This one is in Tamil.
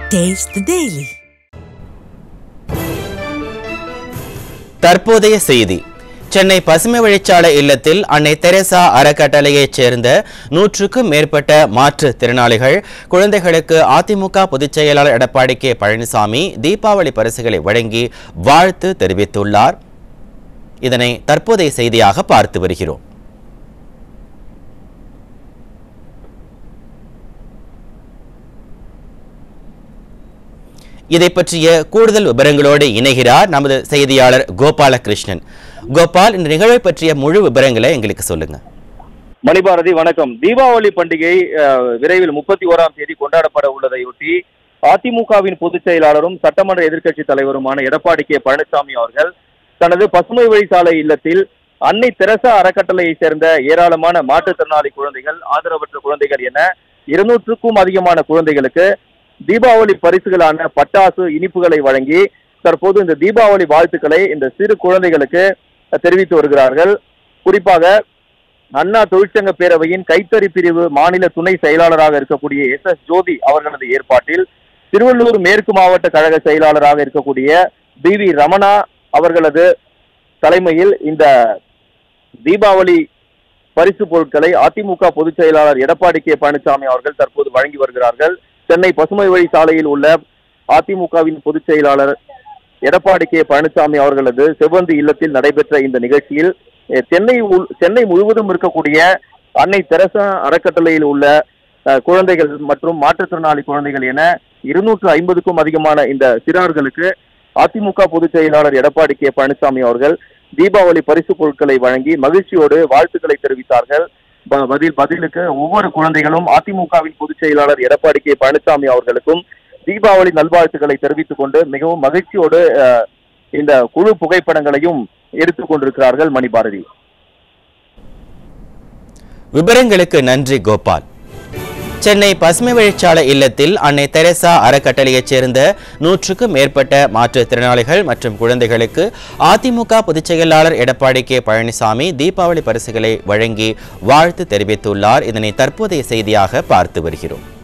Taste the Daily. தற்போதைய செய்தி சென்னை பசுமை வழிச்சாலை இல்லத்தில் அன்னை தெரசா அறக்கட்டளையைச் சேர்ந்த நூற்றுக்கும் மேற்பட்ட மாற்றுத் திறனாளிகள் குழந்தைகளுக்கு அதிமுக பொதுச் செயலாளர் எடப்பாடி கே பழனிசாமி தீபாவளி பரிசுகளை வழங்கி வாழ்த்து தெரிவித்துள்ளார் இதனை தற்போதைய செய்தியாக பார்த்து வருகிறோம் இதை பற்றிய கூடுதல் விவரங்களோடு இணைகிறார் நமது செய்தியாளர் கோபாலகிருஷ்ணன் கோபால் இந்த நிகழ்வை பற்றிய முழு விவரங்களை எங்களுக்கு சொல்லுங்க மணிபாரதி வணக்கம் தீபாவளி பண்டிகை அஹ், விரைவில் முப்பத்தி ஓராம் தேதி கொண்டாடப்பட உள்ளதையொட்டி அதிமுகவின் பொதுச் செயலாளரும் சட்டமன்ற எதிர்க்கட்சி தலைவருமான எடப்பாடி கே பழனிசாமி அவர்கள் தனது பசுமை வழிசாலை இல்லத்தில் அன்னை தெரசா அறக்கட்டளையைச் சேர்ந்த ஏராளமான மாற்றுத்திறனாளி குழந்தைகள் ஆதரவற்ற குழந்தைகள் என இருநூற்றுக்கும் அதிகமான குழந்தைகளுக்கு தீபாவளி பரிசுகளான பட்டாசு இனிப்புகளை வழங்கி தற்போது இந்த தீபாவளி வாழ்த்துக்களை இந்த சிறு குழந்தைகளுக்கு தெரிவித்து வருகிறார்கள் குறிப்பாக அண்ணா தொழிற்சங்க பேரவையின் கைத்தறி பிரிவு மாநில துணை செயலாளராக இருக்கக்கூடிய எஸ் எஸ் ஜோதி அவர்களது ஏற்பாட்டில் திருவள்ளூர் மேற்கு மாவட்ட கழக செயலாளராக இருக்கக்கூடிய பி வி ரமணா அவர்களது தலைமையில் இந்த தீபாவளி பரிசு பொருட்களை அதிமுக பொதுச் செயலாளர் எடப்பாடி கே பழனிசாமி அவர்கள் தற்போது வழங்கி வருகிறார்கள் சென்னை பசுமை வழி சாலையில் உள்ள அதிமுகவின் பொதுச் செயலாளர் எடப்பாடி கே பழனிசாமி அவர்களது செவ்வந்தி இல்லத்தில் நடைபெற்ற இந்த நிகழ்ச்சியில் அஹ், சென்னை உள்- சென்னை முழுவதும் இருக்கக்கூடிய அன்னை தெரசா அறக்கட்டளையில் உள்ள அஹ், குழந்தைகள் மற்றும் மாற்றுத்திறனாளி குழந்தைகள் என இருநூற்று ஐம்பதுக்கும் அதிகமான இந்த சிறார்களுக்கு அதிமுக பொதுச் செயலாளர் எடப்பாடி கே பழனிசாமி அவர்கள் தீபாவளி பரிசு பொருட்களை வழங்கி மகிழ்ச்சியோடு வாழ்த்துக்களை தெரிவித்தார்கள் ப- பதில் பதிலுக்கு ஒவ்வொரு குழந்தைகளும் அதிமுகவின் பொதுச் செயலாளர் எடப்பாடி கே பழனிசாமி அவர்களுக்கும் தீபாவளி நல்வாழ்த்துக்களை தெரிவித்துக் கொண்டு மிகவும் மகிழ்ச்சியோடு அஹ், இந்த குழு புகைப்படங்களையும் எடுத்துக் கொண்டிருக்கிறார்கள் மணிபாரதி விவரங்களுக்கு நன்றி கோபால் சென்னை பசுமை வழிச்சாலை இல்லத்தில் அன்னை தெரசா அறக்கட்டளையைச் சேர்ந்த நூற்றுக்கும் மேற்பட்ட மாற்றுத்திறனாளிகள் மற்றும் குழந்தைகளுக்கு அதிமுக பொதுச் செயலாளர் எடப்பாடி கே பழனிசாமி தீபாவளி பரிசுகளை வழங்கி வாழ்த்து தெரிவித்துள்ளார் இதனை தற்போதைய செய்தியாக பார்த்து வருகிறோம்